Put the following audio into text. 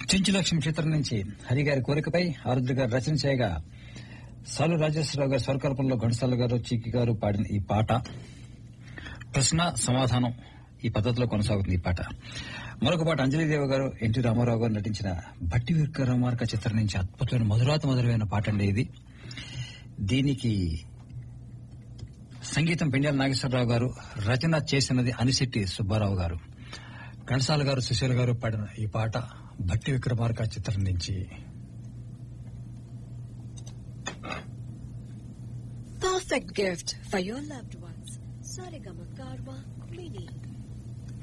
చెంచు లక్ష్మి చిత్రం నుంచి హరి గారి కోరికపై ఆరుద్ర గారు రచన చేయగా సాలు రాజేశ్వరరావు గారి స్వరకల్పనలో ఘంటసాల గారు చీకి గారు పాడిన ఈ పాట ప్రశ్న సమాధానం ఈ పద్ధతిలో కొనసాగుతుంది ఈ పాట మరొక పాట అంజలిదేవి గారు ఎన్టీ రామారావు గారు నటించిన భట్టి విక్రమార్క చిత్రం నుంచి అద్భుతమైన మధురాత మధురమైన పాట అండి ఇది దీనికి సంగీతం పెండ్యాల నాగేశ్వరరావు గారు రచన చేసినది అనిశెట్టి సుబ్బారావు గారు ఘంటసాల గారు సుశీల గారు పాడిన ఈ పాట భట్టి విక్రమార్క చిత్రం నుంచి Perfect gift for your loved ones. Sarigama Karwa Queenie.